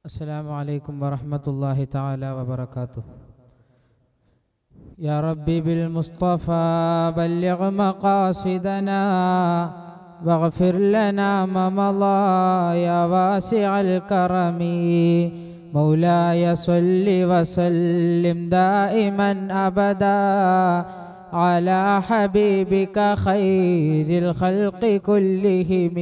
السلام عليكم ورحمة الله تعالى وبركاته يا ربي بالمصطفى بلغ مقاصدنا واغفر لنا ما مضى يا واسع الكرم مولاي صل وسلم دائما أبدا على حبيبك خير الخلق كلهم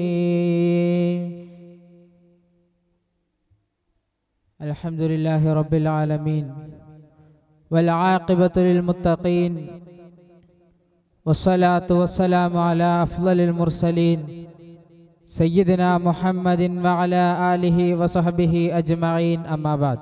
الحمد لله رب العالمين والعاقبة للمتقين والصلاة والسلام على أفضل المرسلين سيدنا محمد وعلى آله وصحبه أجمعين أما بعد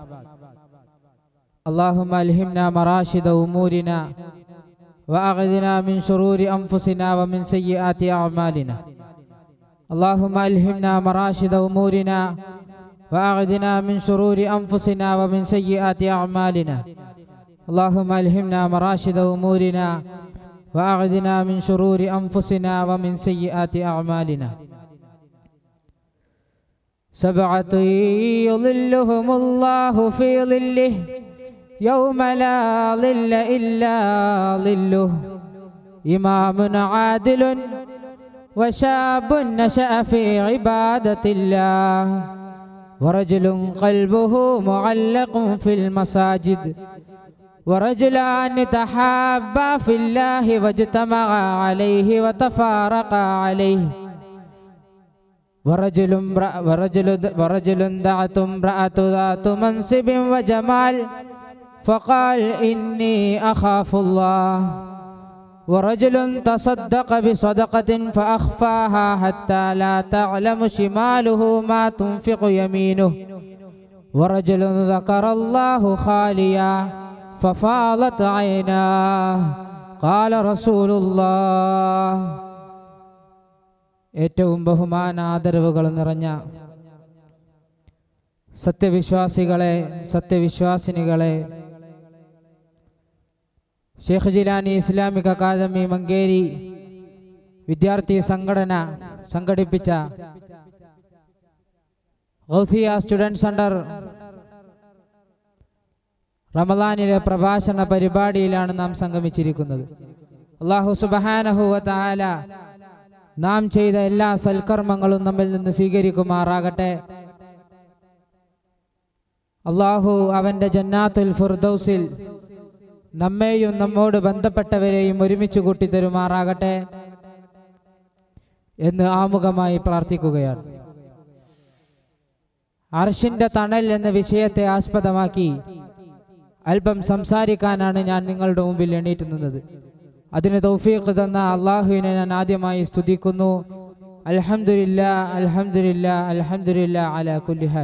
اللهم ألهمنا مراشد أمورنا وأغذنا من شرور أنفسنا ومن سيئات أعمالنا اللهم ألهمنا مراشد أمورنا وأغذنا من شرور أنفسنا ومن سيئات أعمالنا اللهم ألهمنا مراشد أمورنا وأغذنا من شرور أنفسنا ومن سيئات أعمالنا سبعة يظلهم الله في ظله يوم لا ظل إلا ظله إمام عادل وشاب نشأ في عبادة الله ورجل قلبه معلق في المساجد ورجلان تحابا في الله واجتمعا عليه وتفارقا عليه ورجل امرأ ورجل ورجل دعت امرأة ذات منصب وجمال فقال إني أخاف الله ورجل تصدق بصدقة فأخفاها حتى لا تعلم شماله ما تنفق يمينه ورجل ذكر الله خاليا ففاضت عيناه قال رسول الله ഏറ്റവും ബഹുമാന ആദരവുകൾ നിറഞ്ഞ സത്യവിശ്വാസികളെ സത്യവിശ്വാസിനികളെ ഷേഖ് ജിലാനി ഇസ്ലാമിക് അക്കാദമി മങ്കേരി വിദ്യാർത്ഥി സംഘടന സംഘടിപ്പിച്ച ഗൗസിയ സ്റ്റുഡൻറ് സെന്റർ റമദാനിലെ പ്രഭാഷണ പരിപാടിയിലാണ് നാം സംഗമിച്ചിരിക്കുന്നത് അള്ളാഹു സുബഹാനഹുവ താല നാം ചെയ്ത എല്ലാ സൽക്കർമ്മങ്ങളും നമ്മിൽ നിന്ന് സ്വീകരിക്കുമാറാകട്ടെ അള്ളാഹു അവന്റെ ജന്നാത്തുൽ ഫുർദൌസിൽ നമ്മെയും നമ്മോട് ബന്ധപ്പെട്ടവരെയും ഒരുമിച്ച് കൂട്ടിത്തരുമാറാകട്ടെ എന്ന് ആമുഖമായി പ്രാർത്ഥിക്കുകയാണ് അർഷിന്റെ തണൽ എന്ന വിഷയത്തെ ആസ്പദമാക്കി അല്പം സംസാരിക്കാനാണ് ഞാൻ നിങ്ങളുടെ മുമ്പിൽ എണീറ്റ് നിന്നത് അതിന് തൗഫീഖ് തന്ന അള്ളാഹുവിനെ ഞാൻ ആദ്യമായി സ്തുതിക്കുന്നു അൽഹംദുലില്ല അൽഹംദുലില്ല അൽഹംദുലില്ല അല കുല്ലിഹാൽ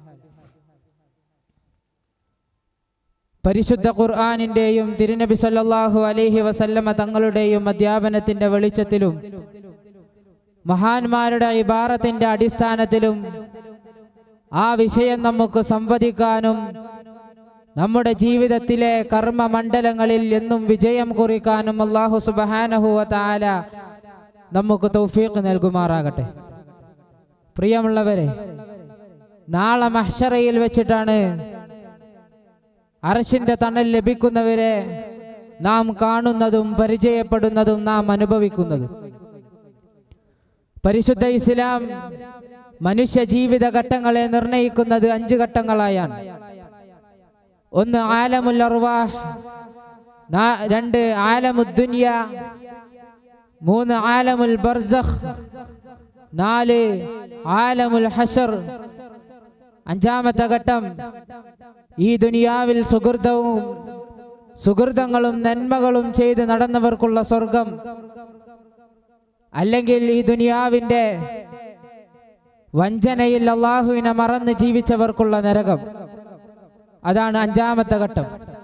പരിശുദ്ധ ഖുർആാനിന്റെയും തിരുനബി സല്ലല്ലാഹു അലൈഹി വസല്ലമ തങ്ങളുടെയും അധ്യാപനത്തിന്റെ വെളിച്ചത്തിലും മഹാന്മാരുടെ ഇബാറത്തിന്റെ അടിസ്ഥാനത്തിലും ആ വിഷയം നമുക്ക് സംവദിക്കാനും നമ്മുടെ ജീവിതത്തിലെ കർമ്മ മണ്ഡലങ്ങളിൽ എന്നും വിജയം കുറിക്കാനും അള്ളാഹു സുബഹാനഹുവ താല നമുക്ക് തൗഫീഖ് നൽകുമാറാകട്ടെ പ്രിയമുള്ളവരെ നാളെ മഹ്ഷറയിൽ വെച്ചിട്ടാണ് അറശിന്റെ തണൽ ലഭിക്കുന്നവരെ നാം കാണുന്നതും പരിചയപ്പെടുന്നതും നാം അനുഭവിക്കുന്നതും പരിശുദ്ധ ഇസ്ലാം മനുഷ്യ ജീവിത ഘട്ടങ്ങളെ നിർണയിക്കുന്നത് അഞ്ച് ഘട്ടങ്ങളായാണ് ഒന്ന് ആലമുൽ അർവാഹ് രണ്ട് ആലമുദ്ദുനിയ മൂന്ന് ആലമുൽ ബർസഖ് നാല് ആലമുൽ ഹഷർ അഞ്ചാമത്തെ ഘട്ടം ഈ ദുനിയാവിൽ സുഹൃതവും സുഹൃതങ്ങളും നന്മകളും ചെയ്ത് നടന്നവർക്കുള്ള സ്വർഗം അല്ലെങ്കിൽ ഈ ദുനിയാവിന്റെ വഞ്ചനയിൽ അള്ളാഹുവിനെ മറന്ന് ജീവിച്ചവർക്കുള്ള നരകം അതാണ് അഞ്ചാമത്തെ ഘട്ടം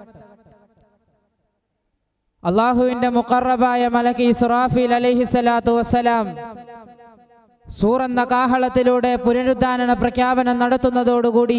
അള്ളാഹുവിന്റെ മുക്കറബായ മലക്ക് ഇസ്രാഫിൽ അലഹിസലാത്തു വസ്സലാം സൂറെന്ന കാഹളത്തിലൂടെ പുനരുദ്ധാരണ പ്രഖ്യാപനം നടത്തുന്നതോടുകൂടി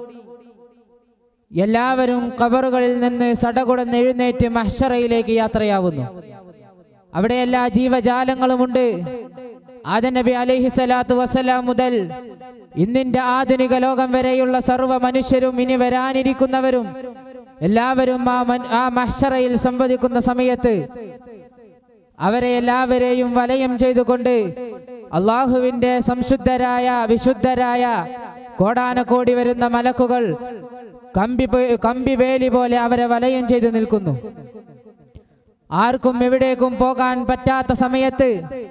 എല്ലാവരും കബറുകളിൽ നിന്ന് സടകുടന്ന് എഴുന്നേറ്റ് മഹ്ഷറയിലേക്ക് യാത്രയാവുന്നു അവിടെ എല്ലാ ജീവജാലങ്ങളുമുണ്ട് ആദ നബി അലൈഹി സ്വലാത്തു വസ്സലാം മുതൽ ഇന്നിന്റെ ആധുനിക ലോകം വരെയുള്ള സർവ്വ മനുഷ്യരും ഇനി വരാനിരിക്കുന്നവരും എല്ലാവരും ആ മൻ- ആ മഹ്ഷറയിൽ സംവദിക്കുന്ന സമയത്ത് അവരെ എല്ലാവരെയും വലയം ചെയ്തുകൊണ്ട് അള്ളാഹുവിന്റെ സംശുദ്ധരായ വിശുദ്ധരായ കോടാനക്കോടി വരുന്ന മലക്കുകൾ കമ്പി പോ- കമ്പി വേലി പോലെ അവരെ വലയം ചെയ്തു നിൽക്കുന്നു ആർക്കും എവിടേക്കും പോകാൻ പറ്റാത്ത സമയത്ത്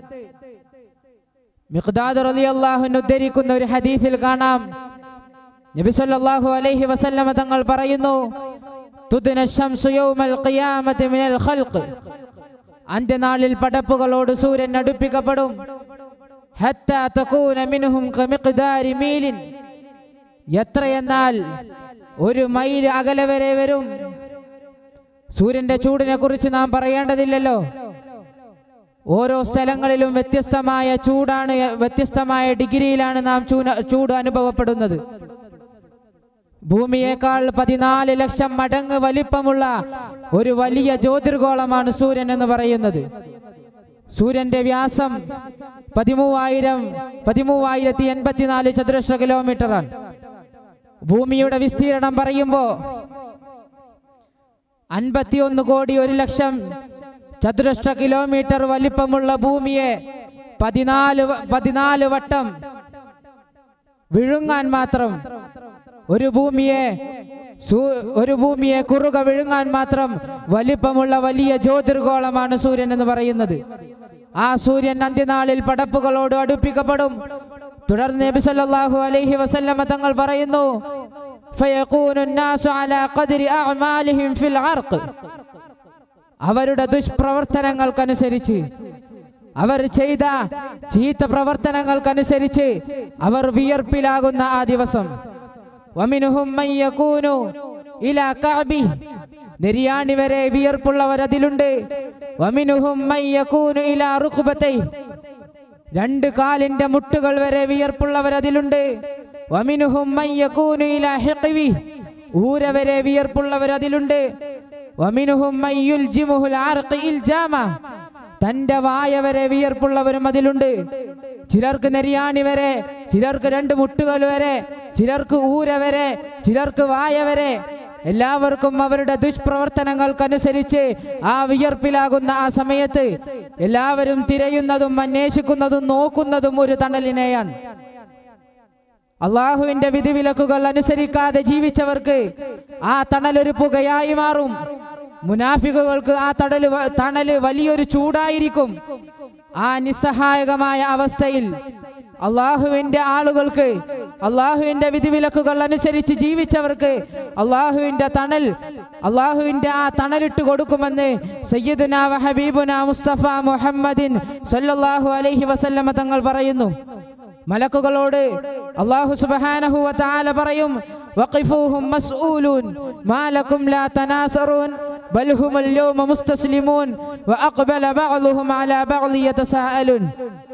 മിഖ്ദാദ് റളിയല്ലാഹുവിന് ഉദ്ധരിക്കുന്ന ഒരു ഹദീസിൽ കാണാം നബി സല്ലല്ലാഹു അലൈഹി വസല്ലമ തങ്ങൾ പറയുന്നു തുദ്ന ശംസു യൗമൽ ഖിയാമത്തി മിനൽ ഖൽഖ് അന്ത്യനാളിൽ പടപ്പുകളോട് സൂര്യൻ അടുപ്പിക്കപ്പെടും ഹത്താ തകൂന മിൻഹും കമിഖ്ദാരി മീലിൻ എത്രയെന്നാൽ ഒരു മൈൽ അകലെ വരെ വരും സൂര്യന്റെ ചൂടിനെ കുറിച്ച് നാം പറയേണ്ടതില്ലല്ലോ ഓരോ സ്ഥലങ്ങളിലും വ്യത്യസ്തമായ ചൂടാണ് വ്യത്യസ്തമായ ഡിഗ്രിയിലാണ് നാം ചൂന- ചൂട് അനുഭവപ്പെടുന്നത് ഭൂമിയേക്കാൾ പതിനാല് ലക്ഷം മടങ്ങ് വലിപ്പമുള്ള ഒരു വലിയ ജ്യോതിർഗോളമാണ് സൂര്യൻ എന്ന് പറയുന്നത് സൂര്യന്റെ വ്യാസം പതിമൂവായിരം പതിമൂവായിരത്തി എൺപത്തിനാല് ചതുരശ്ര കിലോമീറ്ററാണ് ഭൂമിയുടെ വിസ്തീർണം പറയുമ്പോൾ അൻപത്തിയൊന്ന് കോടി ഒരു ലക്ഷം ചതുരശ്ര കിലോമീറ്റർ വലിപ്പമുള്ള ഭൂമിയെ പതിനാല് വ- പതിനാല് വട്ടം വിഴുങ്ങാൻ മാത്രം ഒരു ഭൂമിയെ സൂ- ഒരു ഭൂമിയെ കുറുക വിഴുങ്ങാൻ മാത്രം വലിപ്പമുള്ള വലിയ ജ്യോതിർഗോളമാണ് സൂര്യൻ എന്ന് പറയുന്നത് ആ സൂര്യൻ അന്ത്യനാളിൽ പടപ്പുകളോട് അടുപ്പിക്കപ്പെടും തുടർന്ന് നബി സല്ലല്ലാഹു അലൈഹി വസല്ലമ തങ്ങൾ പറയുന്നു ഫയഖൂനു الناس على قدر أعمالهم في العرق അവരുടെ ദുഷ്പ്രവർത്തനങ്ങൾക്കനുസരിച്ച് അവർ ചെയ്ത ചീത്ത പ്രവർത്തനങ്ങൾക്കനുസരിച്ച് അവർ വിയർപ്പിലാകുന്ന ആ ദിവസം വമിനുഹും മൻ യകൂനു ഇലാ കഅബി നെരിയാണി വരെ വിയർപ്പുള്ളവർ അതിലുണ്ട് വമിനുഹും മൻ യകൂനു ഇലാ റുക്ബതൈ രണ്ട് കാലിന്റെ മുട്ടുകൾ വരെ വിയർപ്പുള്ളവർ അതിലുണ്ട് വമിനുഹും മൻ യകൂനു ഇലാ ഹിഖ്വി ഊര വരെ വിയർപ്പുള്ളവർ അതിലുണ്ട് വമിനുഹും മൻ യുൽജിമുഹുൽ അർഖ് ഇൽജാമ തന്റെ വായ വരെ വിയർപ്പുള്ളവരും അതിലുണ്ട് ചിലർക്ക് നെരിയാണി വരെ ചിലർക്ക് രണ്ട് മുട്ടുകൾ വരെ ചിലർക്ക് ഊര വരെ ചിലർക്ക് വായ വരെ എല്ലാവർക്കും അവരുടെ ദുഷ്പ്രവർത്തനങ്ങൾക്കനുസരിച്ച് ആ വിയർപ്പിലാകുന്ന ആ സമയത്ത് എല്ലാവരും തിരയുന്നതും അന്വേഷിക്കുന്നതും നോക്കുന്നതും ഒരു തണലിനെയാണ് അള്ളാഹുവിന്റെ വിധിവിലക്കുകൾ അനുസരിക്കാതെ ജീവിച്ചവർക്ക് ആ തണൽ ഒരു പുകയായി മാറും മുനാഫിക്കുകൾക്ക് ആ തണല് വ- തണല് വലിയൊരു ചൂടായിരിക്കും ആ നിസ്സഹായകമായ അവസ്ഥയിൽ അള്ളാഹുവിന്റെ ആളുകൾക്ക് അള്ളാഹുവിന്റെ വിധിവിലക്കുകൾ അനുസരിച്ച് ജീവിച്ചവർക്ക് അള്ളാഹുവിന്റെ തണൽ അള്ളാഹുവിന്റെ ആ തണലിട്ട് കൊടുക്കുമെന്ന് സയ്യിദുന വ ഹബീബുന മുസ്തഫ മുഹമ്മദിൻ സല്ലല്ലാഹു അലൈഹി വസല്ലമ തങ്ങൾ പറയുന്നു മലക്കുകളോട് അള്ളാഹു സുബ്ഹാനഹു വ തആല പറയും വഖിഫൂഹും മസ്ഊലൂൻ മാലക്കും ലാ തനാസറൂൻ ബൽ ഹുമുൽ യൗമ മുസ്തസ്ലിമൂൻ വഅഖ്ബല ബഅ്ളുഹും അലാ ബഅ്ളി യതസാഅലുൻ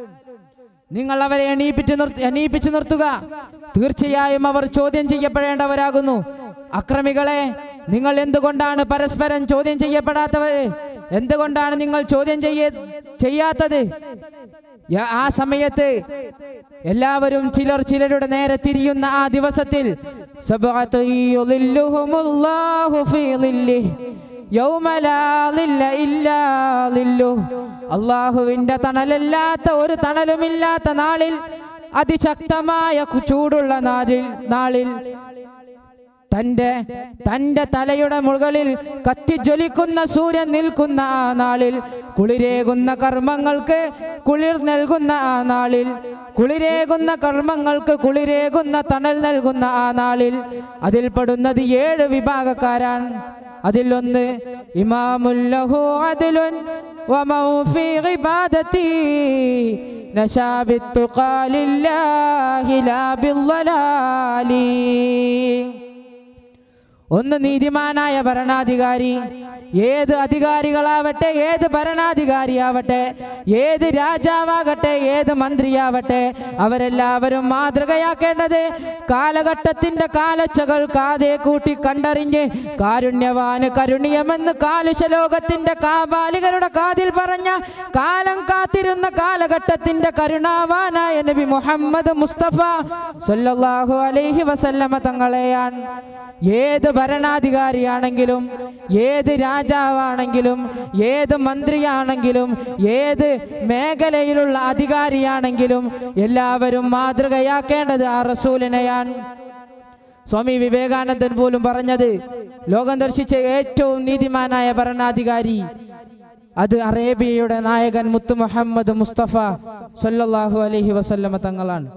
നിങ്ങൾ അവരെ എണീപ്പിച്ച് നിർത്തി എണീപ്പിച്ചു നിർത്തുക തീർച്ചയായും അവർ ചോദ്യം ചെയ്യപ്പെടേണ്ടവരാകുന്നു അക്രമികളെ നിങ്ങൾ എന്തുകൊണ്ടാണ് പരസ്പരം ചോദ്യം ചെയ്യപ്പെടാത്തവര് എന്തുകൊണ്ടാണ് നിങ്ങൾ ചോദ്യം ചെയ്യ ചെയ്യാത്തത് യ- ആ സമയത്ത് എല്ലാവരും ചിലർ ചിലരുടെ നേരെ തിരിയുന്ന ആ ദിവസത്തിൽ സബ്അത്തു യുളില്ലുഹുമുല്ലാഹു ഫീ ളില്ലിഹി യൗമ ലാ ളില്ല ഇല്ലാ ളില്ലുഹ്. അള്ളാഹുവിന്റെ തണലല്ലാത്ത ഒരു തണലുമില്ലാത്ത നാളിൽ അതിശക്തമായ കു- ചൂടുള്ള നാളിൽ നാളിൽ തന്റെ തന്റെ തലയുടെ മുകളിൽ കത്തിജ്വലിക്കുന്ന സൂര്യൻ നിൽക്കുന്ന ആ നാളിൽ കുളിരേകുന്ന കർമ്മങ്ങൾക്ക് കുളിർ നൽകുന്ന ആ നാളിൽ കുളിരേകുന്ന കർമ്മങ്ങൾക്ക് കുളിരേകുന്ന തണൽ നൽകുന്ന ആ നാളിൽ അതിൽ പെടുന്നത് ഏഴ് വിഭാഗക്കാരാണ് അതിലൊന്ന് ഇമാമുല്ലഹു അദ്ലുൻ വമൗ ഫീ ഇബാദത്തി നശാ ബിത്തുഖാ ലില്ലാഹി ലാ ബിദ്ദലാലി ഒന്ന് നീതിമാനായ ഭരണാധികാരി ഏത് അധികാരികളാവട്ടെ ഏത് ഭരണാധികാരിയാവട്ടെ ഏത് രാജാവാകട്ടെ ഏത് മന്ത്രിയാവട്ടെ അവരെല്ലാവരും മാതൃകയാക്കേണ്ടത് കാലഘട്ടത്തിന്റെ കാലച്ചകൾ കാതേ കൂട്ടി കണ്ടറിഞ്ഞ് കാരുണ്യവാന് കരുണ്യമെന്ന് കാലുഷ ലോകത്തിന്റെ കാബാലികരുടെ കാതിൽ പറഞ്ഞ കാലം കാത്തിരുന്ന കാലഘട്ടത്തിന്റെ കരുണാവാനായ നബി മുഹമ്മദ് മുസ്തഫ സല്ലല്ലാഹു അലൈഹി വസല്ലമ തങ്ങളെയാണ് ഏത് ഭരണാധികാരിയാണെങ്കിലും ഏത് രാജാവാണെങ്കിലും ഏത് മന്ത്രിയാണെങ്കിലും ഏത് മേഖലയിലുള്ള അധികാരിയാണെങ്കിലും എല്ലാവരും മാതൃകയാക്കേണ്ടത് ആ റസൂലിനെയാണ് സ്വാമി വിവേകാനന്ദൻ പോലും പറഞ്ഞത് ലോകം ദർശിച്ച ഏറ്റവും നീതിമാനായ ഭരണാധികാരി അത് അറേബ്യയുടെ നായകൻ മുത്തു മുഹമ്മദ് മുസ്തഫ സല്ലല്ലാഹു അലൈഹി വസല്ലമ തങ്ങളാണ്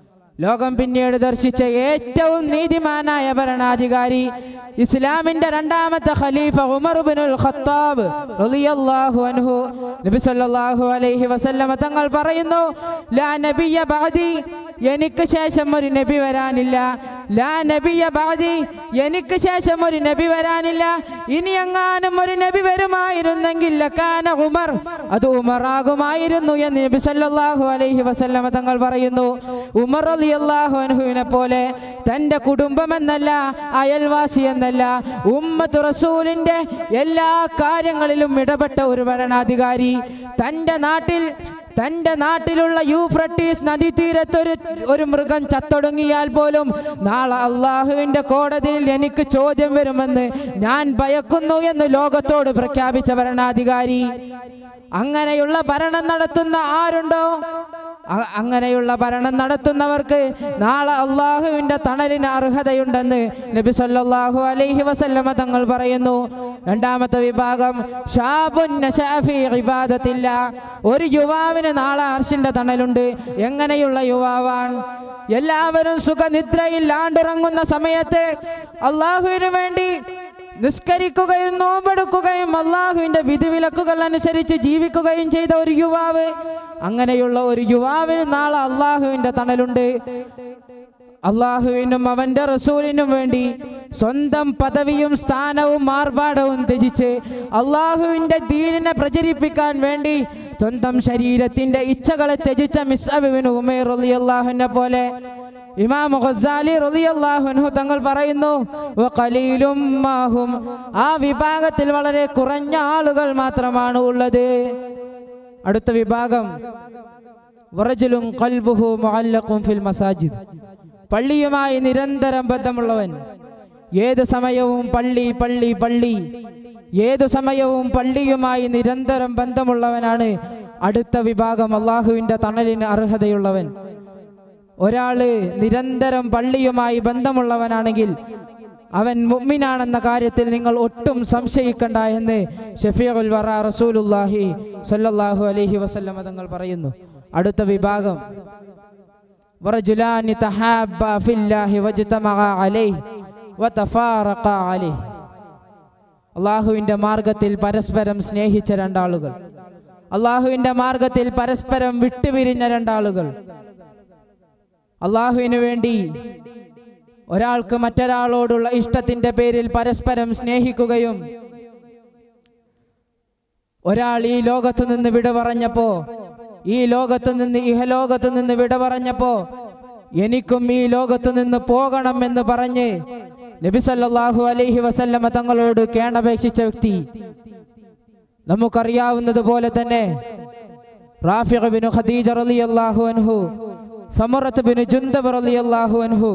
ലോകം പിന്നീട് ദർശിച്ച ഏറ്റവും നീതിമാനായ ഭരണാധികാരി ഇസ്ലാമിന്റെ രണ്ടാമത്തെ ഖലീഫ ഉമർ ബിനുൽ ഖത്താബ് റളിയല്ലാഹു അൻഹു നബി സല്ലല്ലാഹു അലൈഹി വസല്ലമ തങ്ങൾ പറയുന്നു ലാ നബിയ ബഅദി എനിക്ക് ശേഷം ഒരു നബി വരാനില്ല ലാ നബിയ ബഅദി എനിക്ക് ശേഷം ഒരു നബി വരാനില്ല ഇനി എങ്ങാനും ഒരു നബി വരുമായിരുന്നെങ്കിൽ ലകാന ഉമർ അത് ഉമറാകുമായിരുന്നു എന്ന് നബി സല്ലല്ലാഹു അലൈഹി വസല്ലമ തങ്ങൾ പറയുന്നു ഉമർ റളിയല്ലാഹു അൻഹുവിനെ പോലെ തൻ്റെ കുടുംബം എന്നല്ല അയൽവാസി എന്നല്ല ഉമ്മത്ത് റസൂലിൻ്റെ എല്ലാ കാര്യങ്ങളിലും ഇടപെട്ട ഒരു ഭരണാധികാരി തൻ്റെ നാട്ടിൽ തൻ്റെ നാട്ടിലുള്ള യൂഫ്രട്ടീസ് നദീതീരത്തൊരു ഒരു മൃഗം ചത്തൊടുങ്ങിയാൽ പോലും നാളെ അള്ളാഹുവിൻ്റെ കോടതിയിൽ എനിക്ക് ചോദ്യം വരുമെന്ന് ഞാൻ ഭയക്കുന്നു എന്ന് ലോകത്തോട് പ്രഖ്യാപിച്ച ഭരണാധികാരി അങ്ങനെയുള്ള ഭരണം നടത്തുന്ന ആരുണ്ടോ അ- അങ്ങനെയുള്ള ഭരണം നടത്തുന്നവർക്ക് നാളെ അള്ളാഹുവിൻ്റെ തണലിന് അർഹതയുണ്ടെന്ന് നബി സല്ലല്ലാഹു അലൈഹി വസല്ലമ തങ്ങൾ പറയുന്നു രണ്ടാമത്തെ വിഭാഗം ഷാബുൻ നശഅ ഫീ ഇബാദത്തില്ല ഒരു യുവാവിന് നാളെ അർഷിന്റെ തണലുണ്ട് എങ്ങനെയുള്ള യുവാവാൻ എല്ലാവരും സുഖനിദ്രയിൽ ആണ്ടുറങ്ങുന്ന സമയത്ത് അള്ളാഹുവിന് വേണ്ടി നിസ്കരിക്കുകയും നോമ്പെടുക്കുകയും അള്ളാഹുവിൻ്റെ വിധിവിലക്കുകൾ അനുസരിച്ച് ജീവിക്കുകയും ചെയ്ത ഒരു യുവാവ് അങ്ങനെയുള്ള ഒരു യുവാവിന് നാളെ അള്ളാഹുവിൻ്റെ തണലുണ്ട് അള്ളാഹുവിനും അവൻ്റെ റസൂലിനും വേണ്ടി സ്വന്തം പദവിയും സ്ഥാനവും ആർഭാടവും ത്യജിച്ച് അള്ളാഹുവിൻ്റെ ദീനിനെ പ്രചരിപ്പിക്കാൻ വേണ്ടി സ്വന്തം ശരീരത്തിൻ്റെ ഇച്ഛകളെ ത്യജിച്ച മിസ്അബിന് ഉമേർ റളിയല്ലാഹുവിനെ പോലെ ഇമാം ഖസാലി റളിയല്ലാഹു അൻഹു തങ്ങൾ പറയുന്നു വഖലീലും മാഹും ആ വിഭാഗത്തിൽ വളരെ കുറഞ്ഞ ആളുകൾ മാത്രമാണ് ഉള്ളത് അടുത്ത വിഭാഗം വറജുലും ഖൽബുഹു മുഅല്ലഖും ഫിൽ മസാജിദ് പള്ളിയുമായി നിരന്തരം ബന്ധമുള്ളവൻ ഏത് സമയവും പള്ളി പള്ളി പള്ളി ഏതു സമയവും പള്ളിയുമായി നിരന്തരം ബന്ധമുള്ളവനാണ് അടുത്ത വിഭാഗം അള്ളാഹുവിൻ്റെ തണലിന് അർഹതയുള്ളവൻ ഒരാള് നിരന്തരം പള്ളിയുമായി ബന്ധമുള്ളവനാണെങ്കിൽ അവൻ മുഅ്മിനാണെന്ന കാര്യത്തിൽ നിങ്ങൾ ഒട്ടും സംശയിക്കണ്ട എന്ന് ഷഫീഖുൽ വറ റസൂലുല്ലാഹി സല്ലല്ലാഹു അലൈഹി വസല്ലമ തങ്ങൾ പറയുന്നു അടുത്ത വിഭാഗം ورجلان تحابا في الله واجتمعا عليه وتفارقا عليه അള്ളാഹുവിൻ്റെ മാർഗത്തിൽ പരസ്പരം സ്നേഹിച്ച രണ്ടാളുകൾ അള്ളാഹുവിൻ്റെ മാർഗത്തിൽ പരസ്പരം വിട്ടുപിരിഞ്ഞ രണ്ടാളുകൾ അള്ളാഹുവിന് വേണ്ടി ഒരാൾക്ക് മറ്റൊരാളോടുള്ള ഇഷ്ടത്തിന്റെ പേരിൽ പരസ്പരം സ്നേഹിക്കുകയും ഒരാൾ ഈ ലോകത്ത് നിന്ന് വിട പറഞ്ഞപ്പോ ഈ ലോകത്ത് നിന്ന് ഇഹലോകത്ത് നിന്ന് വിട പറഞ്ഞപ്പോ എനിക്കും ഈ ലോകത്ത് നിന്ന് പോകണം എന്ന് പറഞ്ഞ് നബി സല്ലല്ലാഹു അലൈഹി വസല്ലമ തങ്ങളോട് കേണപേക്ഷിച്ച വ്യക്തി നമുക്കറിയാവുന്നത് പോലെ തന്നെ റാഫിഖ് ബിൻ ഖദീജ റളിയല്ലാഹു അൻഹു ഫമറത്ത് ബിൻ ജുന്ദബ് റളിയല്ലാഹു അൻഹു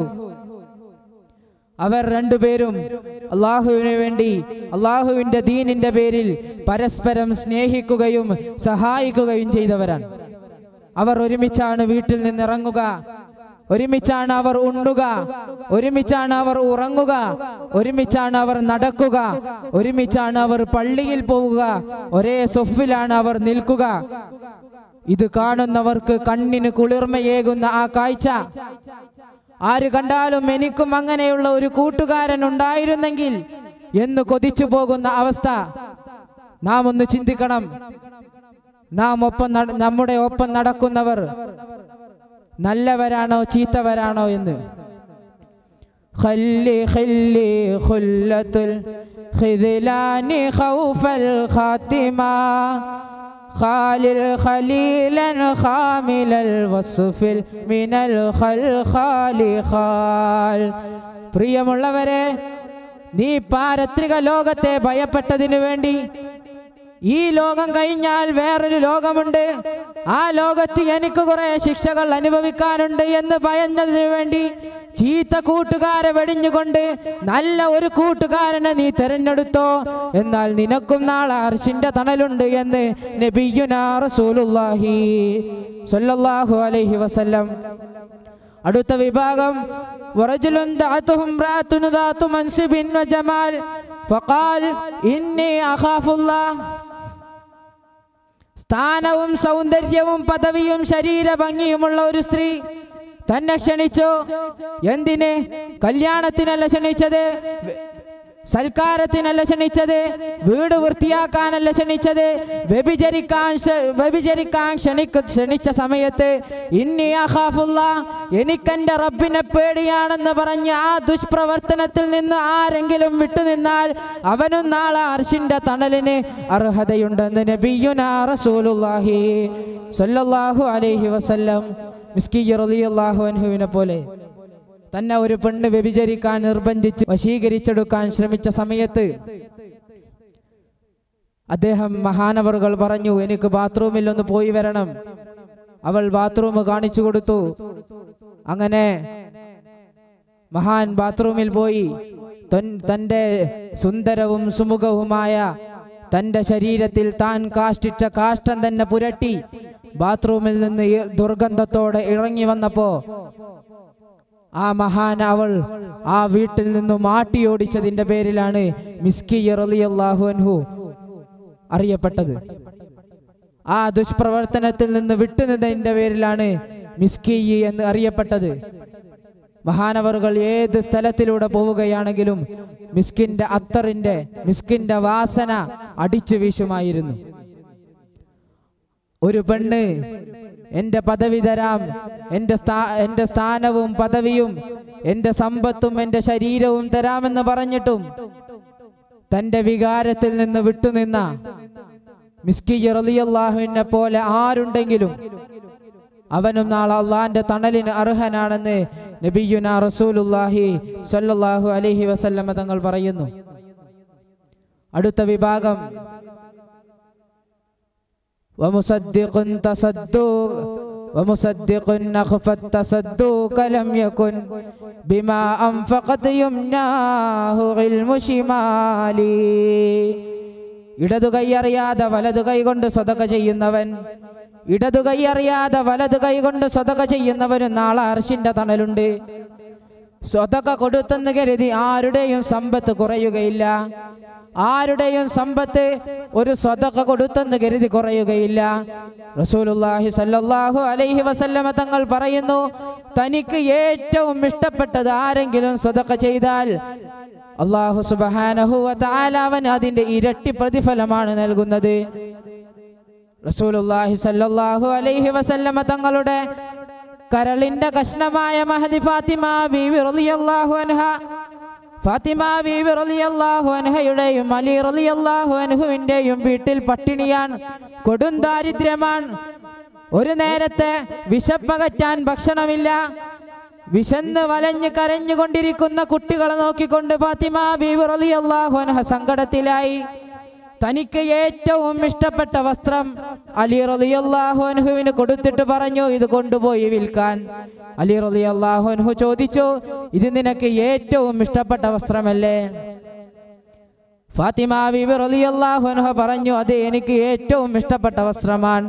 അവർ രണ്ടുപേരും അള്ളാഹുവിന് വേണ്ടി അള്ളാഹുവിൻ്റെ ദീനിൻ്റെ പേരിൽ പരസ്പരം സ്നേഹിക്കുകയും സഹായിക്കുകയും ചെയ്തവരാണ് അവർ ഒരുമിച്ചാണ് വീട്ടിൽ നിന്ന് ഇറങ്ങുക ഒരുമിച്ചാണ് അവർ ഉണ്ണുക ഒരുമിച്ചാണ് അവർ ഉറങ്ങുക ഒരുമിച്ചാണ് അവർ നടക്കുക ഒരുമിച്ചാണ് അവർ പള്ളിയിൽ പോവുക ഒരേ സൊഫിലാണ് അവർ നിൽക്കുക ഇത് കാണുന്നവർക്ക് കണ്ണിന് കുളിർമയേകുന്ന ആ കാഴ്ച ആര് കണ്ടാലും എനിക്കും അങ്ങനെയുള്ള ഒരു കൂട്ടുകാരൻ ഉണ്ടായിരുന്നെങ്കിൽ എന്ന് കൊതിച്ചു പോകുന്ന അവസ്ഥ നാം ഒന്ന് ചിന്തിക്കണം നാം ഒപ്പം നട- നമ്മുടെ ഒപ്പം നടക്കുന്നവർ നല്ലവരാണോ ചീത്തവരാണോ എന്ന് خلي خلي خلة خذلان خوف الخاتمة خالل خليلا خامل الوصف من الخلخال خال പ്രിയമുള്ളവരെ നീ പാരത്രിക ലോകത്തെ ഭയപ്പെട്ടതിനു വേണ്ടി ഈ ലോകം കഴിഞ്ഞാൽ വേറൊരു ലോകമുണ്ട് ആ ലോകത്ത് എനിക്ക് കുറെ ശിക്ഷകൾ അനുഭവിക്കാനുണ്ട് എന്ന് ഭയന്നതിനു വേണ്ടി ചീത്ത കൂട്ടുകാരെ വെടിഞ്ഞുകൊണ്ട് നല്ല ഒരു കൂട്ടുകാരനെ നീ തെരഞ്ഞെടുത്തോ എന്നാൽ നിനക്കും നാളെ അർഷിന്റെ തണലുണ്ട് എന്ന് നബിയുനാ റസൂലുള്ളാഹി സ്വല്ലല്ലാഹു അലൈഹി വസല്ലം അടുത്ത വിഭാഗം ورجل دعته امرأة ذات منصب وجمال فقال إني أخاف الله സ്ഥാനവും സൗന്ദര്യവും പദവിയും ശരീര ഭംഗിയുമുള്ള ഒരു സ്ത്രീ തന്നെ ക്ഷണിച്ചു എന്തിന് കല്യാണത്തിനല്ല ക്ഷണിച്ചത് സൽക്കാരത്തിനല്ല ക്ഷണിച്ചത് വീട് വൃത്തിയാക്കാനല്ല ക്ഷണിച്ചത് വ്യഭിചരിക്കാൻ ക്ഷ- വ്യഭിചരിക്കാൻ ക്ഷണിക്ക ക്ഷണിച്ച സമയത്ത് ഇന്നി അഖാഫുള്ള എനിക്കെന്റെ റബ്ബിനെ പേടിയാണെന്ന് പറഞ്ഞ് ആ ദുഷ്പ്രവർത്തനത്തിൽ നിന്ന് ആരെങ്കിലും വിട്ടുനിന്നാൽ അവനും നാളെ അർഷിന്റെ തണലിന് അർഹതയുണ്ടെന്ന് നബിയുനാ റസൂലുള്ളാഹി സ്വല്ലല്ലാഹു അലൈഹി വസല്ലം മിസ്കി റളിയല്ലാഹു അൻഹുവിനെ പോലെ തന്നെ ഒരു പെണ്ണ് വ്യഭിചരിക്കാൻ നിർബന്ധിച്ച് വശീകരിച്ചെടുക്കാൻ ശ്രമിച്ച സമയത്ത് അദ്ദേഹം മഹാനവറുകൾ പറഞ്ഞു എനിക്ക് ബാത്റൂമിൽ ഒന്ന് പോയി വരണം അവൾ ബാത്റൂം കാണിച്ചു കൊടുത്തു അങ്ങനെ മഹാൻ ബാത്റൂമിൽ പോയി തൻ- തന്റെ സുന്ദരവും സുമുഖവുമായ തന്റെ ശരീരത്തിൽ താൻ കാഷ്ടിച്ച കാഷ്ടം തന്നെ പുരട്ടി ബാത്റൂമിൽ നിന്ന് ഈ ദുർഗന്ധത്തോടെ ഇറങ്ങി വന്നപ്പോ ആ മഹാൻ അവൾ ആ വീട്ടിൽ നിന്നും ആട്ടിയോടിച്ചതിന്റെ പേരിലാണ് മിസ്കി റളിയല്ലാഹു അൻഹു അറിയപ്പെട്ടത് ആ ദുഷ്പ്രവർത്തനത്തിൽ നിന്ന് വിട്ടുനിന്നതിന്റെ പേരിലാണ് മിസ്കി എന്ന് അറിയപ്പെട്ടത് മഹാനവറുകൾ ഏത് സ്ഥലത്തിലൂടെ പോവുകയാണെങ്കിലും മിസ്കിന്റെ അത്തറിന്റെ മിസ്കിന്റെ വാസന അടിച്ചു വീശുമായിരുന്നു ഒരു പെണ്ണ് എൻ്റെ പദവി തരാം എൻ്റെ സ്ഥാ എൻ്റെ സ്ഥാനവും പദവിയും എൻ്റെ സമ്പത്തും എൻ്റെ ശരീരവും തരാമെന്ന് പറഞ്ഞിട്ടും തൻ്റെ വികാരത്തിൽ നിന്ന് വിട്ടുനിന്ന മിസ്കി റളിയല്ലാഹുവിനെ പോലെ ആരുണ്ടെങ്കിലും അവനും നാളെ അള്ളാന്റെ തണലിന് അർഹനാണെന്ന് നബിയുന റസൂലുല്ലാഹി സ്വല്ലല്ലാഹു അലൈഹി വസല്ലമ തങ്ങൾ പറയുന്നു അടുത്ത വിഭാഗം ومصدق تصدق ومصدق أخفى التصدق لم يكن بما أنفقت يمناه علم شمالي ഇടതു കൈ അറിയാതെ വലതു കൈ കൊണ്ട് സ്വതക ചെയ്യുന്നവൻ ഇടതു കൈ അറിയാതെ വലതു കൈ കൊണ്ട് സ്വതക ചെയ്യുന്നവനും നാളെ അർഷിന്റെ തണലുണ്ട് സ്വതക കൊടുത്തെന്ന് കരുതി ആരുടെയും സമ്പത്ത് കുറയുകയില്ല ആരുടെയും സമ്പത്ത് ഒരു സ്വതക കൊടുത്തെന്ന് കരുതി കുറയുകയില്ല റസൂലുള്ളാഹി സല്ലല്ലാഹു അലൈഹി വസല്ലമ തങ്ങൾ പറയുന്നു തനിക്ക് ഏറ്റവും ഇഷ്ടപ്പെട്ടത് ആരെങ്കിലും സ്വതക ചെയ്താൽ അള്ളാഹു സുബ്ഹാനഹു വ തആല അവൻ അതിന്റെ ഇരട്ടി പ്രതിഫലമാണ് നൽകുന്നത് റസൂലുള്ളാഹി സല്ലല്ലാഹു അലൈഹി വസല്ലമ തങ്ങളുടെ കരളിന്റെ കഷ്ണമായ മഹദി ഫാത്തിമ ബീവി റളിയല്ലാഹു അൻഹ ഫാത്തിമ ബീവി റളിയല്ലാഹു അൻഹയുടെയും അലി റളിയല്ലാഹു അൻഹുവിന്റെയും വീട്ടിൽ പട്ടിണിയാണ് കൊടും ദാരിദ്ര്യമാണ് ഒരു നേരത്തെ വിശപ്പകറ്റാൻ ഭക്ഷണമില്ല വിശന്ന് വലഞ്ഞ് കരഞ്ഞുകൊണ്ടിരിക്കുന്ന കുട്ടികളെ നോക്കിക്കൊണ്ട് ഫാത്തിമ ബീവി റളിയല്ലാഹു അൻഹ സങ്കടത്തിലായി തനിക്ക് ഏറ്റവും ഇഷ്ടപ്പെട്ട വസ്ത്രം അലി റളിയല്ലാഹു അൻഹുവിന് കൊടുത്തിട്ട് പറഞ്ഞു ഇത് കൊണ്ടുപോയി വിൽക്കാൻ അലി റളിയല്ലാഹു അൻഹു ചോദിച്ചു ഇത് നിനക്ക് ഏറ്റവും ഇഷ്ടപ്പെട്ട വസ്ത്രമല്ലേ ഫാത്തിമ ബീബി റളിയല്ലാഹു അൻഹ പറഞ്ഞു അത് എനിക്ക് ഏറ്റവും ഇഷ്ടപ്പെട്ട വസ്ത്രമാണ്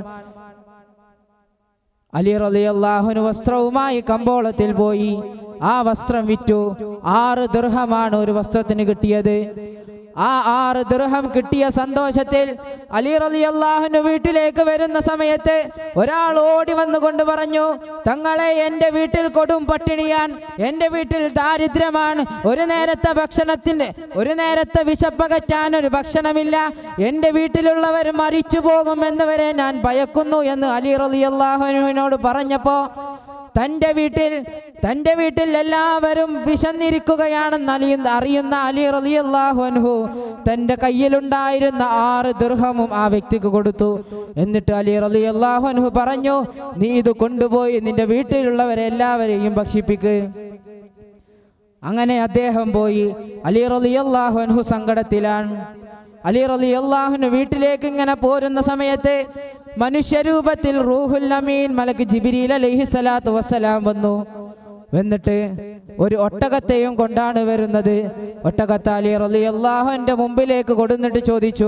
അലി റളിയല്ലാഹുന് വസ്ത്രവുമായി കമ്പോളത്തിൽ പോയി ആ വസ്ത്രം വിറ്റു ആറ് ദൃഹമാണ് ഒരു വസ്ത്രത്തിന് കിട്ടിയത് ആ ആറ് ദൃഹം കിട്ടിയ സന്തോഷത്തിൽ അലി റളിയല്ലാഹുവിന്റെ വീട്ടിലേക്ക് വരുന്ന സമയത്ത് ഒരാൾ ഓടി വന്നുകൊണ്ട് പറഞ്ഞു തങ്ങളെ എൻ്റെ വീട്ടിൽ കൊടും പട്ടിണിയാൻ എൻ്റെ വീട്ടിൽ ദാരിദ്ര്യമാണ് ഒരു നേരത്തെ ഭക്ഷണത്തിന് ഒരു നേരത്തെ വിശപ്പകറ്റാൻ ഒരു ഭക്ഷണമില്ല എൻ്റെ വീട്ടിലുള്ളവർ മരിച്ചു പോകുമെന്ന് വരെ ഞാൻ ഭയക്കുന്നു എന്ന് അലി റളിയല്ലാഹുവിനോട് പറഞ്ഞപ്പോൾ തൻ്റെ വീട്ടിൽ തൻ്റെ വീട്ടിൽ എല്ലാവരും വിശന്നിരിക്കുകയാണെന്ന് അലിയുന്ന അറിയുന്ന അലി റളിയല്ലാഹു അൻഹു തൻ്റെ കയ്യിലുണ്ടായിരുന്ന ആറ് ദൃഹമും ആ വ്യക്തിക്ക് കൊടുത്തു എന്നിട്ട് അലി റളിയല്ലാഹു അൻഹു പറഞ്ഞു നീ ഇത് കൊണ്ടുപോയി നിന്റെ വീട്ടിലുള്ളവരെ എല്ലാവരെയും ഭക്ഷിപ്പിക്ക് അങ്ങനെ അദ്ദേഹം പോയി അലി റളിയല്ലാഹു അൻഹു സങ്കടത്തിലാണ് അലി റളിയല്ലാഹുവിന് വീട്ടിലേക്ക് ഇങ്ങനെ പോരുന്ന സമയത്ത് മനുഷ്യരൂപത്തിൽ റൂഹുൽ അമീൻ മലക്ക് ജിബിരിൽ അലൈഹി സ്വലാത്തു വസ്സലാം വന്നു എന്നിട്ട് ഒരു ഒട്ടകത്തെയും കൊണ്ടാണ് വരുന്നത് ഒട്ടകത്ത് അലി റളിയല്ലാഹുവിന്റെ മുമ്പിലേക്ക് കൊടുന്നിട്ട് ചോദിച്ചു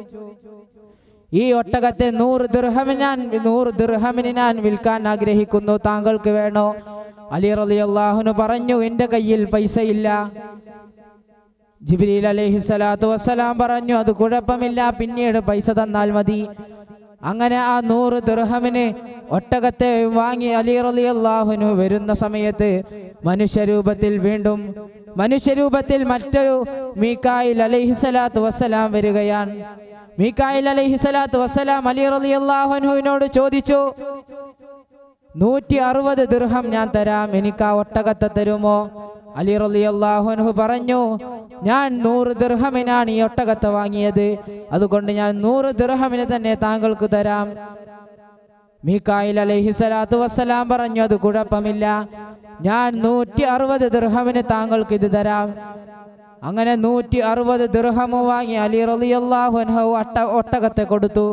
ഈ ഒട്ടകത്തെ നൂറ് ദിർഹമിന് ഞാൻ നൂറ് ദിർഹമിന് ഞാൻ വിൽക്കാൻ ആഗ്രഹിക്കുന്നു താങ്കൾക്ക് വേണോ അലി റലി അള്ളാഹുന് പറഞ്ഞു എൻ്റെ കയ്യിൽ പൈസയില്ല ജിബ്രീൽ അലൈഹി സ്വലാത്തു വസ്സലാം പറഞ്ഞു അത് കുഴപ്പമില്ല പിന്നീട് പൈസ തന്നാൽ മതി അങ്ങനെ ആ നൂറ് ദിർഹമിന് ഒട്ടകത്തെ വാങ്ങി അലി റലി അള്ളാഹുനു വരുന്ന സമയത്ത് മനുഷ്യരൂപത്തിൽ വീണ്ടും മനുഷ്യരൂപത്തിൽ മറ്റൊരു മീക്കായിൽ അലൈഹി സ്വലാത്തു വസ്സലാം വരികയാണ് മീക്കായിൽ അലൈഹി സ്വലാത്തു വസ്സലാം അലി റലി അള്ളാഹുനുവിനോട് ചോദിച്ചു നൂറ്റി അറുപത് ദൃഹം ഞാൻ തരാം എനിക്ക് ആ ഒട്ടകത്തെ തരുമോ അലി റലി അള്ളാഹുൻഹു പറഞ്ഞു ഞാൻ നൂറ് ദൃഹമിനാണ് ഈ ഒട്ടകത്തെ വാങ്ങിയത് അതുകൊണ്ട് ഞാൻ നൂറ് ദൃഹമിന് തന്നെ താങ്കൾക്ക് തരാം മീക്കായിൽ അലൈഹി സ്വലാത്തു വസ്സലാം പറഞ്ഞു അത് കുഴപ്പമില്ല ഞാൻ നൂറ്റി അറുപത് ദൃഹമിന് താങ്കൾക്ക് ഇത് തരാം അങ്ങനെ നൂറ്റി അറുപത് ദൃഹമു വാങ്ങി അലി റലി അള്ളാഹുൻഹു ഒട്ട ഒട്ടകത്തെ കൊടുത്തു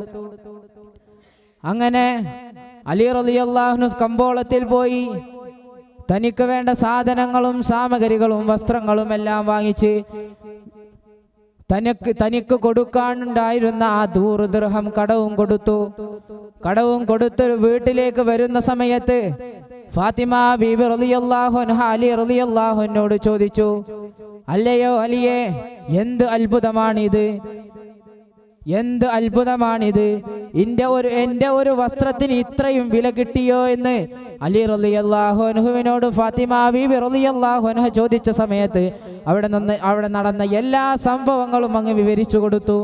അങ്ങനെ അലി റളിയല്ലാഹുനു കമ്പോളത്തിൽ പോയി തനിക്ക് വേണ്ട സാധനങ്ങളും സാമഗ്രികളും വസ്ത്രങ്ങളും എല്ലാം വാങ്ങിച്ച് തനിക്ക് തനിക്ക് കൊടുക്കാനുണ്ടായിരുന്ന ആ ദൂറ് ദൃഹം കടവും കൊടുത്തു കടവും കൊടുത്ത് വീട്ടിലേക്ക് വരുന്ന സമയത്ത് ഫാത്തിമ ബീബി റളിയല്ലാഹു അൻഹ അലി റളിയല്ലാഹുവിനോട് ചോദിച്ചു അല്ലയോ അലിയെ എന്ത് അത്ഭുതമാണിത് എന്ത് അത്ഭുതമാണിത് എൻ്റെ ഒരു എൻ്റെ ഒരു വസ്ത്രത്തിന് ഇത്രയും വില കിട്ടിയോ എന്ന് അലി റളിയല്ലാഹു അൻഹുവിനോട് ഫാത്തിമ ബീബി റളിയല്ലാഹു അൻഹ ചോദിച്ച സമയത്ത് അവിടെ നിന്ന് അവിടെ നടന്ന എല്ലാ സംഭവങ്ങളും അങ്ങ് വിവരിച്ചു കൊടുത്തു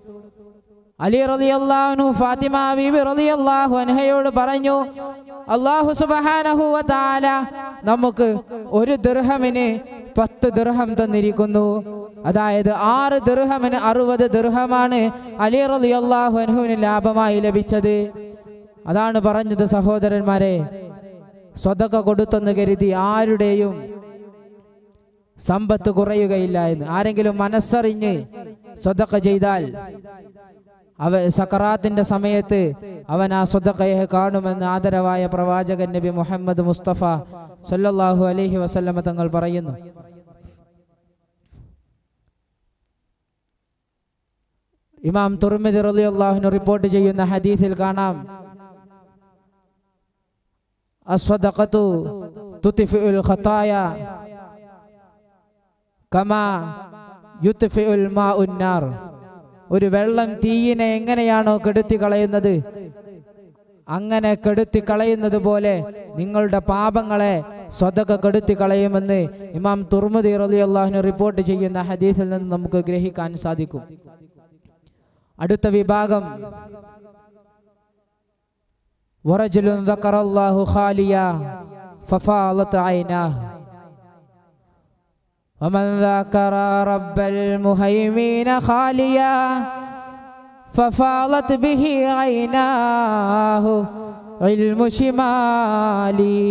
അലി റളിയല്ലാഹു ഫാത്തിമ ബീബി റളിയല്ലാഹു അൻഹയോട് പറഞ്ഞു അള്ളാഹു സുബ്ഹാനഹു വ തആല നമുക്ക് ഒരു ദിർഹമിന് പത്ത് ദിർഹം തന്നിരിക്കുന്നു അതായത് ആറ് ദിർഹമിന് അറുപത് ദിർഹമാണ് അലി റളിയല്ലാഹു അൻഹുവിന് ലാഭമായി ലഭിച്ചത് അതാണ് പറഞ്ഞത് സഹോദരന്മാരെ സ്വതക്ക കൊടുത്തെന്ന് കരുതി ആരുടെയും സമ്പത്ത് കുറയുകയില്ല എന്ന് ആരെങ്കിലും മനസ്സറിഞ്ഞ് സ്വതക്ക ചെയ്താൽ അവ സക്കറാത്തിന്റെ സമയത്ത് അവൻ ആ സ്വതക്കയെ കാണുമെന്ന് ആദരവായ പ്രവാചകൻ നബി മുഹമ്മദ് മുസ്തഫ സല്ലല്ലാഹു അലൈഹി വസല്ലമ തങ്ങൾ പറയുന്നു ഇമാം തുർമിദി റളിയല്ലാഹുവിന് റിപ്പോർട്ട് ചെയ്യുന്ന ഹദീസിൽ കാണാം അസ്വദഖത്തു തുത്ഫിഉൽ ഖതായ കമാ യുത്ഫിഉൽ മാഉൻ നാർ ഒരു വെള്ളം തീയിനെ എങ്ങനെയാണോ കെടുത്തി കളയുന്നത് അങ്ങനെ കെടുത്തി കളയുന്നത് പോലെ നിങ്ങളുടെ പാപങ്ങളെ സ്വതക്ക കെടുത്തി കളയുമെന്ന് ഇമാം തുർമുദി റളിയല്ലാഹുവിന് റിപ്പോർട്ട് ചെയ്യുന്ന ഹദീസിൽ നിന്ന് നമുക്ക് ഗ്രഹിക്കാൻ സാധിക്കും അടുത്ത വിഭാഗം ورجل ذكر الله خاليا ففاضت عيناه ومن ذكر رب المهيمين خاليا ففاضت به عيناه علم شمالي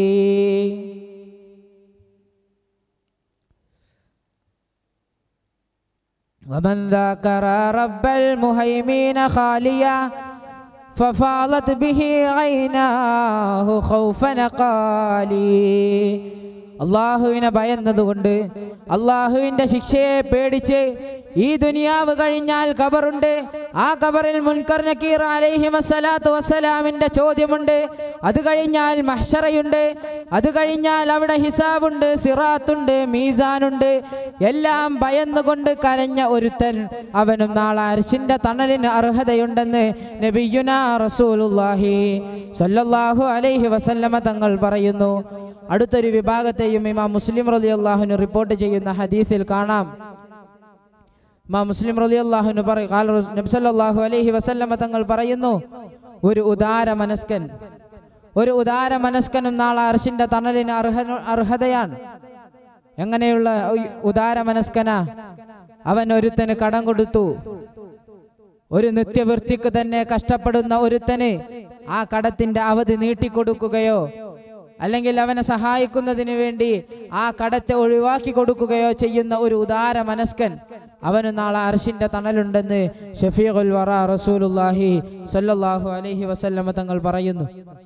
ومن ذكر رب المهيمين خاليا ففاضت به عيناه خوف نقالي അള്ളാഹുവിനെ ഭയന്നതുകൊണ്ട് അള്ളാഹുവിന്റെ ശിക്ഷയെ പേടിച്ച് ഈ ദുനിയാവ് കഴിഞ്ഞാൽ കബറുണ്ട് ആ കബറിൽ മുൻകർ നക്കീർ അലൈഹി വസ്സലാത്തു വസ്സലാമിന്റെ ചോദ്യമുണ്ട് അത് കഴിഞ്ഞാൽ മഹ്ഷറയുണ്ട് അത് കഴിഞ്ഞാൽ അവിടെ ഹിസാബുണ്ട് സിറാത്തുണ്ട് മീസാനുണ്ട് എല്ലാം ഭയന്നുകൊണ്ട് കരഞ്ഞ ഒരുത്തൻ അവനും നാളെ അരിശിന്റെ തണലിന് അർഹതയുണ്ടെന്ന് നബിയുന റസൂലുല്ലാഹി സല്ലല്ലാഹു അലൈഹി വസല്ലമ തങ്ങൾ പറയുന്നു അടുത്തൊരു വിഭാഗത്തെയും ഇമാം മുസ്ലിം റലി അള്ളാഹുന് റിപ്പോർട്ട് ചെയ്യുന്ന ഹദീസിൽ കാണാം ഇമാം മുസ്ലിം റലി അള്ളാഹുന് നബ്സല്ലാഹു അലൈഹി വസല്ലമ തങ്ങൾ പറയുന്നു ഒരു ഉദാര മനസ്കൻ ഒരു ഉദാര മനസ്കനും നാളെ അർഷിന്റെ തണലിന് അർഹ അർഹതയാണ് എങ്ങനെയുള്ള ഉ- ഉദാര മനസ്കന അവൻ ഒരുത്തന് കടം കൊടുത്തു ഒരു നിത്യവൃത്തിക്ക് തന്നെ കഷ്ടപ്പെടുന്ന ഒരുത്തന് ആ കടത്തിന്റെ അവധി നീട്ടിക്കൊടുക്കുകയോ അല്ലെങ്കിൽ അവനെ സഹായിക്കുന്നതിന് വേണ്ടി ആ കടത്തെ ഒഴിവാക്കി കൊടുക്കുകയോ ചെയ്യുന്ന ഒരു ഉദാര മനസ്കൻ അവന് നാളെ അർഷിന്റെ തണലുണ്ടെന്ന് ഷഫീഖുൽ വറ റസൂലുല്ലാഹി സല്ലല്ലാഹു അലൈഹി വസല്ലമ തങ്ങൾ പറയുന്നു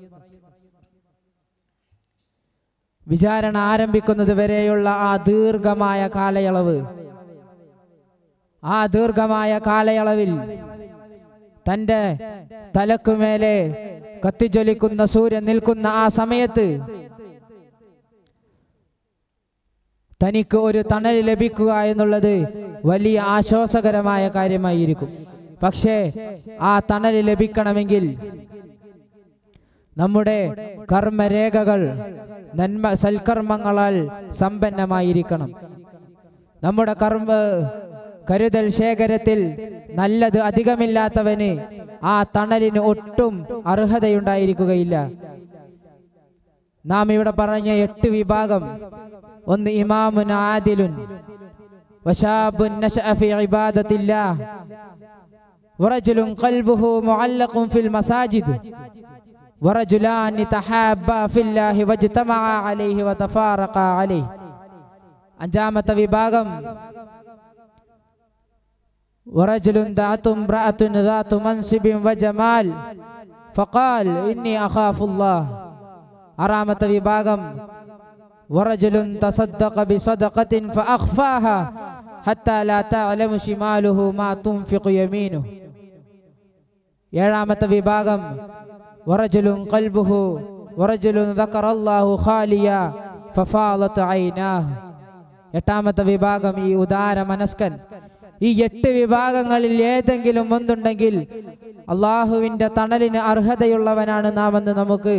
വിചാരണ ആരംഭിക്കുന്നത് വരെയുള്ള ആ ദീർഘമായ കാലയളവ് ആ ദീർഘമായ കാലയളവിൽ തൻ്റെ തലക്കുമേലെ കത്തിജ്വലിക്കുന്ന സൂര്യൻ നിൽക്കുന്ന ആ സമയത്ത് തനിക്ക് ഒരു തണൽ ലഭിക്കുക എന്നുള്ളത് വലിയ ആശ്വാസകരമായ കാര്യമായിരിക്കും പക്ഷേ ആ തണൽ ലഭിക്കണമെങ്കിൽ നമ്മുടെ കർമ്മരേഖകൾ നന്മ സൽക്കർമ്മങ്ങളാൽ സമ്പന്നമായിരിക്കണം നമ്മുടെ കർമ്മ കരുതൽ ശേഖരത്തിൽ നല്ലത് അധികമില്ലാത്തവന് ആ തണലിന് ഒട്ടും അർഹതയുണ്ടായിരിക്കുകയില്ല നാം ഇവിടെ പറഞ്ഞ എട്ട് വിഭാഗം ഒന്ന് ഇമാമുൻ ആദിലുൻ വശാബുൻ നശഅ ഫി ഇബാദത്തില്ലാഹ് വറജുലുൻ ഖൽബുഹു മുഅല്ലഖുൻ ഫിൽ മസാജിദ് ورجلان تحابا في الله واجتمعا عليه وتفارقا عليه അഞ്ചാമത്തെ വിഭാഗം ورجل دعته امرأة ذات منصب وجمال فقال إني أخاف الله ആറാമത്തെ വിഭാഗം ورجل تصدق بصدقة فأخفاها حتى لا تعلم شماله ما تنفق يمينه ഏഴാമത്തെ വിഭാഗം ورجل قلبه ورجل ذكر الله خاليا ففاضت عيناه എട്ടാമത്തെ വിഭാഗം ഈ ഉദാര മനസ്കൻ ഈ എട്ട് വിഭാഗങ്ങളിൽ ഏതെങ്കിലും ഒന്നുണ്ടെങ്കിൽ അള്ളാഹുവിന്റെ തണലിന് അർഹതയുള്ളവനാണ് നാം എന്ന് നമുക്ക്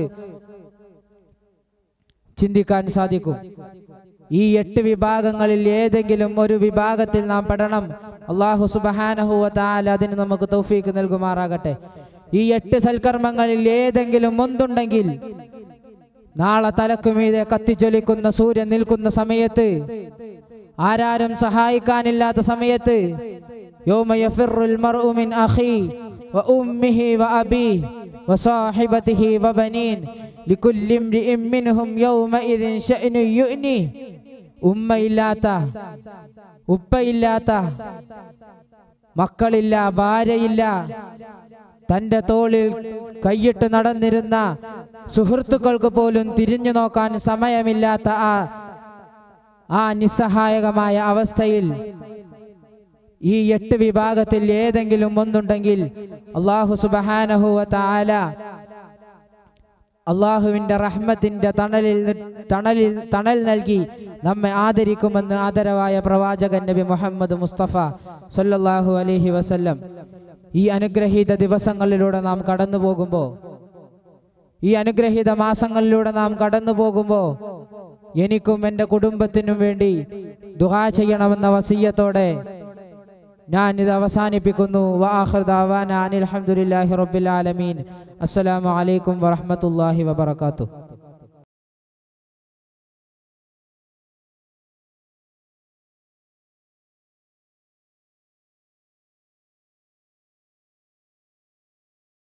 ചിന്തിക്കാൻ സാധിക്കും ഈ എട്ട് വിഭാഗങ്ങളിൽ ഏതെങ്കിലും ഒരു വിഭാഗത്തിൽ നാം പെടണം അള്ളാഹു സുബഹാനഹുവ താല അതിന് നമുക്ക് തൗഫീക്ക് നൽകുമാറാകട്ടെ ഈ എട്ട് സൽക്കർമ്മങ്ങളിൽ ഏതെങ്കിലും ഒന്നുണ്ടെങ്കിൽ നാളെ തലക്കുമീതെ കത്തിജ്വലിക്കുന്ന സൂര്യൻ നിൽക്കുന്ന സമയത്ത് ആരാരും സഹായിക്കാനില്ലാത്ത സമയത്ത് യൗമ യഫിറുൽ മർഉ മിൻ അഖി وأمه وأبيه وصاحبته وبنين لكل امرئ منهم يومئذ شأن يؤنيه ഉമ്മയില്ലാത്ത ഉപ്പയില്ലാത്ത മക്കളില്ല ഭാര്യയില്ല തന്റെ തോളിൽ കൈയിട്ട് നടന്നിരുന്ന സുഹൃത്തുക്കൾക്ക് പോലും തിരിഞ്ഞു നോക്കാൻ സമയമില്ലാത്ത ആ ആ നിസ്സഹായകമായ അവസ്ഥയിൽ ഈ എട്ട് വിഭാഗത്തിൽ ഏതെങ്കിലും ഒന്നുണ്ടെങ്കിൽ അള്ളാഹു സുബഹാനഹുവ താല അള്ളാഹുവിന്റെ റഹ്മത്തിന്റെ തണലിൽ നി- തണലിൽ തണൽ നൽകി നമ്മെ ആദരിക്കുമെന്ന് ആദരവായ പ്രവാചകൻ നബി മുഹമ്മദ് മുസ്തഫ സല്ലല്ലാഹു അലൈഹി വസല്ലം ഈ അനുഗ്രഹീത ദിവസങ്ങളിലൂടെ നാം കടന്നു പോകുമ്പോൾ ഈ അനുഗ്രഹീത മാസങ്ങളിലൂടെ നാം കടന്നു പോകുമ്പോൾ എനിക്കും എൻ്റെ കുടുംബത്തിനും വേണ്ടി ദുഹാ ചെയ്യണമെന്ന വസീയത്തോടെ ഞാൻ ഇത് അവസാനിപ്പിക്കുന്നു വാഖിർ ദഅവാന അനിൽ ഹംദുലില്ലാഹി റബ്ബിൽ ആലമീൻ അസ്സലാമു അലൈക്കും വറഹ്മത്തുള്ളാഹി വബറകാതുഹു